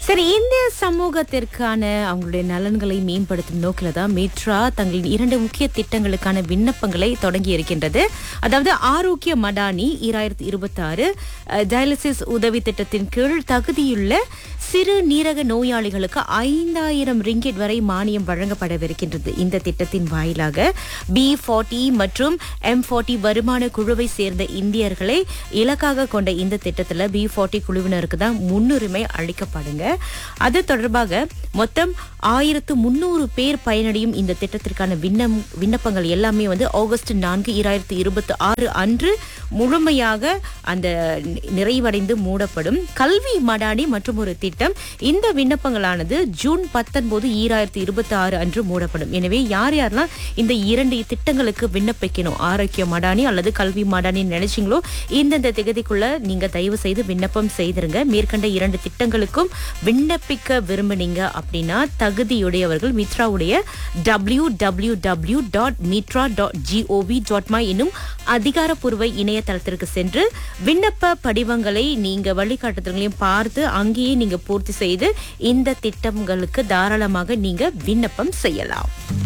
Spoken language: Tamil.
சரி இந்திய சமூகத்திற்கான அவங்களுடைய நலன்களை மேம்படுத்தும் நோக்கில தான் மித்ரா தங்களின் இரண்டு முக்கிய திட்டங்களுக்கான விண்ணப்பங்களை தொடங்கி இருக்கின்றது அதாவது ஆரோக்கிய மடானி ஈராயிரத்தி இருபத்தி ஆறு டயாலிசிஸ் உதவி திட்டத்தின் கீழ் தகுதியுள்ள சிறு நீரக நோயாளிகளுக்கு ஐந்தாயிரம் ரிங்கிட் வரை மானியம் வழங்கப்படவிருக்கின்றது இந்த திட்டத்தின் வாயிலாக பி ஃபார்ட்டி மற்றும் எம் ஃபார்ட்டி வருமான குழுவை சேர்ந்த இந்தியர்களை இலக்காக கொண்ட இந்த திட்டத்துல பி ஃபார்ட்டி குழுவினருக்கு தான் முன்னுரிமை அளிக்கப்படுங்க அது தொடர்பாக மொத்தம் ஆயிரத்து முன்னூறு பேர் பயனடையும் இந்த திட்டத்திற்கான விண்ணம் விண்ணப்பங்கள் எல்லாமே வந்து ஆகஸ்ட் நான்கு இராயிரத்தி இருபத்தி ஆறு அன்று முழுமையாக அந்த நி- நிறைவடைந்து மூடப்படும் கல்வி மடானி மற்றும் ஒரு திட்டம் இந்த விண்ணப்பங்களானது ஜூன் பத்தொன்பது ஈராயிரத்தி இருபத்தி ஆறு அன்று மூடப்படும் எனவே யார் யாரெல்லாம் இந்த இரண்டு திட்டங்களுக்கு விண்ணப்பிக்கணும் ஆரோக்கிய மடானி அல்லது கல்வி மடானி நினைச்சீங்களோ இந்தந்த திகதிக்குள்ள நீங்க தயவு செய்து விண்ணப்பம் செய்திருங்க மேற்கண்ட இரண்டு திட்டங்களுக்கும் விண்ணப்பிக்க விரும்புனீங்க அப்படின்னா தகுதியுடையவர்கள் மித்ராவுடைய W W W dot Mitra dot G O V dot my என்னும் அதிகாரப்பூர்வ இணையதளத்திற்கு சென்று விண்ணப்ப படிவங்களை நீங்க வழிகாட்டுதல்களையும் பார்த்து அங்கேயே நீங்க பூர்த்தி செய்து இந்த திட்டங்களுக்கு தாராளமாக நீங்க விண்ணப்பம் செய்யலாம்